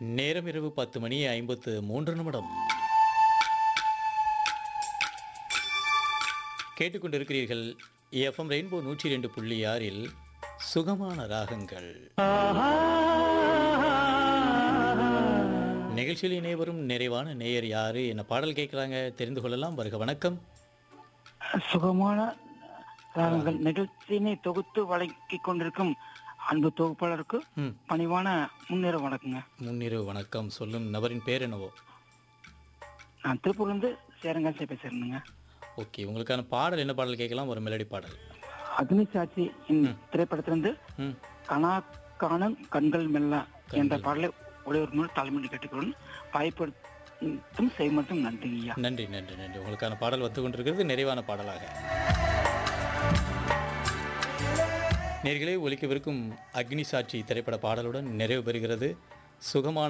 நேரம் இரவு பத்து மணி ஐம்பத்து மூன்று நிமிடம் கேட்டுக்கொண்டிருக்கிறீர்கள் எஃப்எம் ரெயின்போ நூற்றி ரெண்டு புள்ளி ஆறில் சுகமான ராகங்கள் நிகழ்ச்சியில் இணைவரும் நிறைவான நேயர் யாரு என்ன பாடல் கேட்குறாங்க தெரிந்து கொள்ளலாம் வருக வணக்கம் சுகமான ராகங்கள் நிகழ்ச்சியினை தொகுத்து வழங்கிக் கொண்டிருக்கும் அன்பு தொகுப்பாளருக்கு ம் பணிவான முன்னேற வணக்கங்க முன்னிரவு வணக்கம் சொல்லும் நபரின் பேர் என்னவோ நான் திருப்பூர்லேருந்து சேரங்காசி பேசுறேனுங்க ஓகே உங்களுக்கான பாடல் என்ன பாடல் கேட்கலாம் ஒரு மெலடி பாடல் அக்னி சாட்சி இந்த திரைப்படத்திலிருந்து ம் கனா காணும் கண்கள் மெல்ல என்ற பாடலை ஒளிவர் மூலம் தலைமுறை கேட்டுக்கொள்ளும் பயப்படுத்தும் செய்மட்டும் நன்றி ஐயா நன்றி நன்றி நன்றி உங்களுக்கான பாடல் வந்து கொண்டிருக்கிறது நிறைவான பாடலாக நேர்களே ஒலிக்கவிருக்கும் அக்னி சாட்சி திரைப்பட பாடலுடன் நிறைவு பெறுகிறது சுகமான